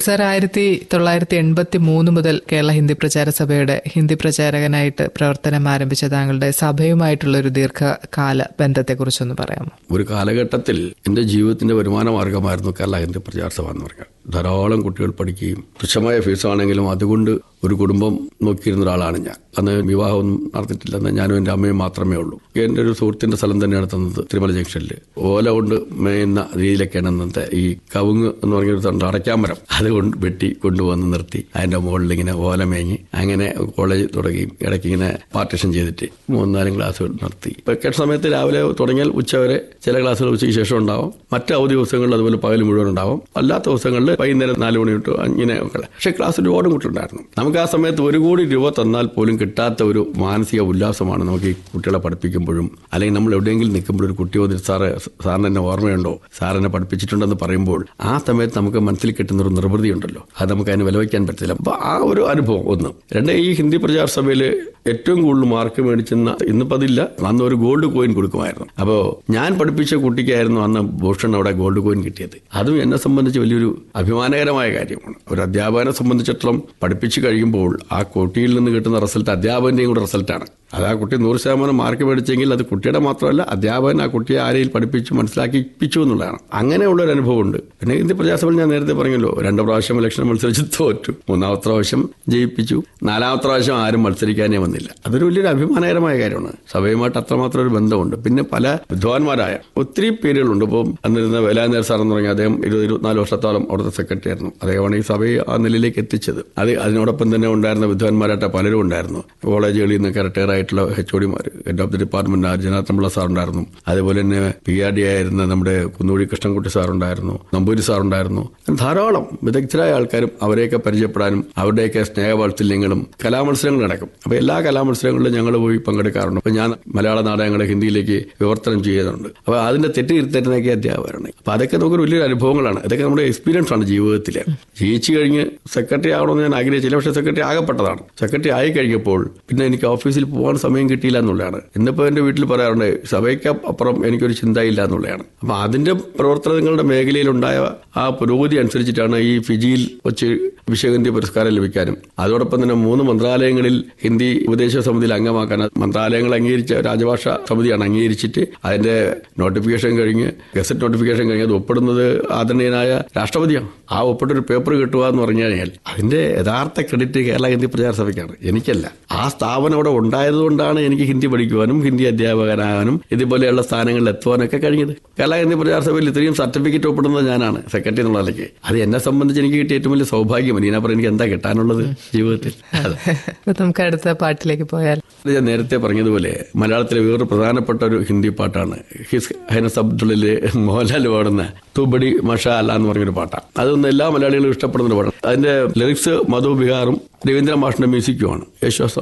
sir ആയിരത്തി തൊള്ളായിരത്തി എൺപത്തി മൂന്ന് മുതൽ കേരള ഹിന്ദി പ്രചാര സഭയുടെ ഹിന്ദി പ്രചാരകനായിട്ട് പ്രവർത്തനം ആരംഭിച്ച താങ്കളുടെ സഭയുമായിട്ടുള്ള ഒരു ദീർഘകാല ബന്ധത്തെക്കുറിച്ചൊന്ന് പറയാമോ ഒരു കാലഘട്ടത്തിൽ എൻ്റെ ജീവിതത്തിന്റെ വരുമാന മാർഗമായിരുന്നു കേരള ഹിന്ദി പ്രചാര സഭ എന്ന് പറഞ്ഞാൽ ധാരാളം കുട്ടികൾ പഠിക്കുകയും തുച്ഛമായ ഫീസാണെങ്കിലും അതുകൊണ്ട് ഒരു കുടുംബം നോക്കിയിരുന്ന ഒരാളാണ് ഞാൻ അന്ന് വിവാഹമൊന്നും നടത്തിയിട്ടില്ലെന്ന് ഞാനും എൻ്റെ അമ്മയും മാത്രമേ ഉള്ളൂ എൻ്റെ ഒരു സുഹൃത്തിന്റെ സ്ഥലം തന്നെയാണ് തന്നത് തിരുമല ജംഗ്ഷനിൽ ഓല കൊണ്ട് മേയുന്ന രീതിയിലൊക്കെയാണ് അന്നത്തെ ഈ കവുങ്ങ് എന്ന് പറഞ്ഞൊരു തണ്ട് അടയ്ക്കാമരം അതുകൊണ്ട് വെട്ടി കൊണ്ടുവന്ന് നിർത്തി അതിന്റെ മുകളിൽ ഇങ്ങനെ ഓല മേഞ്ഞ് അങ്ങനെ കോളേജ് തുടങ്ങി ഇടയ്ക്ക് ഇങ്ങനെ പാർട്ടീഷൻ ചെയ്തിട്ട് മൂന്നാലും ക്ലാസ്സുകൾ നടത്തി വെക്കേഷൻ സമയത്ത് രാവിലെ തുടങ്ങിയാൽ ഉച്ചവരെ ചില ക്ലാസ്സുകൾ ഉച്ചയ്ക്ക് ശേഷം ഉണ്ടാവും മറ്റ് അവധി ദിവസങ്ങളിൽ അതുപോലെ പകൽ മുഴുവൻ ഉണ്ടാവും അല്ലാത്ത ദിവസങ്ങളിൽ വൈകുന്നേരം നാല് മണി തൊട്ട് ഇങ്ങനെ ഒക്കെ പക്ഷേ ക്ലാസ് ഒരുപാട് കുട്ടികളുണ്ടായിരുന്നു നമുക്ക് ആ സമയത്ത് ഒരു കോടി രൂപ തന്നാൽ പോലും കിട്ടാത്ത ഒരു മാനസിക ഉല്ലാസമാണ് നമുക്ക് ഈ കുട്ടികളെ പഠിപ്പിക്കുമ്പോഴും അല്ലെങ്കിൽ നമ്മൾ എവിടെയെങ്കിലും നിൽക്കുമ്പോൾ ഒരു കുട്ടി വന്നിട്ട് സാറ് സാറിന് എന്നെ ഓർമ്മയുണ്ടോ സാർ എന്നെ പഠിപ്പിച്ചിട്ടുണ്ടെന്ന് പറയുമ്പോൾ ആ സമയത്ത് നമുക്ക് മനസ്സിൽ കിട്ടുന്ന ഒരു നിർവൃതി ഉണ്ടല്ലോ അത് നമുക്ക് അതിന് വിലവയ്ക്കാൻ പറ്റില്ല അപ്പൊ ആ ഒരു അനുഭവം ഒന്ന് രണ്ട് ഈ ഹിന്ദി പ്രചാര സഭയിൽ ഏറ്റവും കൂടുതൽ മാർക്ക് മേടിച്ചെന്ന ഇന്നിപ്പോ അതില്ല അന്ന് ഒരു ഗോൾഡ് കോയിൻ കൊടുക്കുമായിരുന്നു അപ്പോൾ ഞാൻ പഠിപ്പിച്ച കുട്ടിക്കായിരുന്നു അന്ന് ഭൂഷൺ അവിടെ ഗോൾഡ് കോയിൻ കിട്ടിയത് അതും എന്നെ സംബന്ധിച്ച് വലിയൊരു അഭിമാനകരമായ കാര്യമാണ് ഒരു അധ്യാപകനെ സംബന്ധിച്ചിടത്തോളം പഠിപ്പിച്ചു കഴിയുമ്പോൾ ആ കുട്ടിയിൽ നിന്ന് കിട്ടുന്ന റിസൾട്ട് അധ്യാപകന്റെയും കൂടെ റിസൾട്ടാണ് അത് ആ കുട്ടി നൂറ് ശതമാനം മാർക്ക് മേടിച്ചെങ്കിൽ അത് കുട്ടിയുടെ മാത്രമല്ല അധ്യാപകൻ ആ കുട്ടിയെ ആരെയും പഠിപ്പിച്ചു മനസ്സിലാക്കിപ്പിച്ചു എന്നുള്ളതാണ് അങ്ങനെയുള്ള ഒരു അനുഭവമുണ്ട് പിന്നെ ഹിന്ദി പ്രജാസഭയിൽ ഞാൻ നേരത്തെ പറഞ്ഞല്ലോ രണ്ട് പ്രാവശ്യം ഇലക്ഷൻ മത്സരിച്ച് തോറ്റു മൂന്നാമത്തെ പ്രാവശ്യം ജയിപ്പിച്ചു നാലാമത്തെ പ്രാവശ്യം ആരും മത്സരിക്കാനേ വന്നില്ല അതൊരു വലിയൊരു അഭിമാനകരമായ കാര്യമാണ് സഭയുമായിട്ട് അത്രമാത്രം ഒരു ബന്ധമുണ്ട് പിന്നെ പല വിദ്വാൻമാരായ ഒത്തിരി പേരുകളുണ്ട് ഇപ്പോൾ അന്നിരുന്ന വേലാനേർ സാർ എന്ന് പറഞ്ഞാൽ അദ്ദേഹം ഇരുപത് ഇരുപത്തിനാല് വർഷത്തോളം അവിടുത്തെ സെക്രട്ടറി ആയിരുന്നു അദ്ദേഹമാണ് ഈ സഭയെ ആ നിലയിലേക്ക് എത്തിച്ചത് അത് അതിനോടൊപ്പം തന്നെ ഉണ്ടായിരുന്ന വിദ്വാൻമാരായിട്ട് പലരും ഉണ്ടായിരുന്നു കോളേജുകളിൽ നിന്നൊക്കെ റിട്ടയർ ആയിട്ടുള്ള H ഒഡിമാർ head of the department ജനാർദ്ദനപിള്ള sir ഉണ്ടായിരുന്നു അതുപോലെ തന്നെ പി ആർ ഡി ആയിരുന്ന നമ്മുടെ കുന്നൂടി കൃഷ്ണൻകുട്ടി സാർ ഉണ്ടായിരുന്നു നമ്പൂരി സാർ ഉണ്ടായിരുന്നു ധാരാളം വിദഗ്ധരായ ആൾക്കാരും അവരെയൊക്കെ പരിചയപ്പെടാനും അവരുടെയൊക്കെ സ്നേഹവാത്സല്യങ്ങളും കലാമത്സരങ്ങൾ നടക്കും അപ്പൊ എല്ലാ കലാമത്സരങ്ങളിലും ഞങ്ങൾ പോയി പങ്കെടുക്കാറുണ്ട് അപ്പൊ ഞാൻ മലയാള നാടകങ്ങൾ ഹിന്ദിയിലേക്ക് വിവർത്തനം ചെയ്യുന്നുണ്ട് അപ്പൊ അതിന്റെ തെറ്റ് തിരുത്തരുന്നൊക്കെ അധ്യാപകരാണ് അപ്പൊ അതൊക്കെ നമുക്കൊരു വലിയൊരു അനുഭവങ്ങളാണ് ഇതൊക്കെ നമ്മുടെ എക്സ്പീരിയൻസ് ആണ് ജീവിതത്തിൽ ജയിച്ചു കഴിഞ്ഞ് സെക്രട്ടറി ആകണമെന്ന് ഞാൻ ആഗ്രഹിച്ചില്ല പക്ഷേ സെക്രട്ടറി ആകപ്പെട്ടതാണ് സെക്രട്ടറി ആയി കഴിഞ്ഞപ്പോൾ പിന്നെ എനിക്ക് ഓഫീസിൽ പോകാൻ സമയം കിട്ടിയില്ല എന്നുള്ളതാണ് ഇന്നിപ്പോൾ എൻ്റെ വീട്ടിൽ പറയാറുണ്ട് സഭയ്ക്ക് അപ്പുറം എനിക്കൊരു ചിന്തയില്ല എന്നുള്ളതാണ് അപ്പൊ അതിന്റെ പ്രവർത്തനങ്ങളുടെ മേഖലയിലുണ്ടായ ആ പുരോഗതി അനുസരിച്ചിട്ടാണ് ഈ ഫിജിയിൽ വെച്ച് വിശ്വഹിന്ദി പുരസ്കാരം ലഭിക്കാനും അതോടൊപ്പം തന്നെ മൂന്ന് മന്ത്രാലയങ്ങളിൽ ഹിന്ദി ഉപദേശ സമിതിയിൽ അംഗമാക്കാൻ മന്ത്രാലയങ്ങൾ അംഗീകരിച്ച രാജഭാഷ സമിതിയാണ് അംഗീകരിച്ചിട്ട് അതിന്റെ നോട്ടിഫിക്കേഷൻ കഴിഞ്ഞ് ഗസറ്റ് നോട്ടിഫിക്കേഷൻ കഴിഞ്ഞ് അത് ഒപ്പിടുന്നത് ആദരണീയനായ രാഷ്ട്രപതിയാണ് ആ ഒപ്പിട്ടൊരു പേപ്പർ കിട്ടുക എന്ന് പറഞ്ഞു കഴിഞ്ഞാൽ അതിന്റെ യഥാർത്ഥ ക്രെഡിറ്റ് കേരള ഹിന്ദി പ്രചാര സഭയ്ക്കാണ് എനിക്കല്ല ആ സ്ഥാപനം അവിടെ ഉണ്ടായതുകൊണ്ടാണ് എനിക്ക് ഹിന്ദി പഠിക്കുവാനും ഹിന്ദി അധ്യാപകനാകാനും ഇതുപോലെയുള്ള സ്ഥാനങ്ങളിൽ എത്തുവാനൊക്കെ കഴിഞ്ഞത് കേരള ഹിന്ദി പ്രചാര സഭയിൽ ഇത്രയും സർട്ടിഫിക്കറ്റ് ഒപ്പിടുന്നത് ഞാനാണ് സെക്രട്ടറി എന്നുള്ള നിലയ്ക്ക് അത് എന്നെ സംബന്ധിച്ച് എനിക്ക് കിട്ടിയ ഏറ്റവും വലിയ സൗഭാഗ്യമാണ് ഇതിനപ്പുറം എനിക്ക് എന്താ കിട്ടാനുള്ളത് ജീവിതത്തിൽ അതെ അപ്പൊ നമുക്ക് അടുത്ത പാട്ടിലേക്ക് പോയാൽ ഞാൻ നേരത്തെ പറഞ്ഞതുപോലെ മലയാളത്തിലെ വേറൊരു പ്രധാനപ്പെട്ട ഒരു ഹിന്ദി പാട്ടാണ് ഹിസ് ഹൈനസ് അബ്ദുള്ളിലെ മോഹൻലാൽ പാടുന്ന തുബടി മഷാല എന്ന് പറഞ്ഞൊരു പാട്ടാണ് അതൊന്നും എല്ലാ മലയാളികളും ഇഷ്ടപ്പെടുന്ന ഒരു പാട്ടാണ് അതിന്റെ ലിറിക്സ് മധു ബിഹാറും രവീന്ദ്ര മാഷിന്റെ മ്യൂസിക്കുമാണ് യേശുദാസ്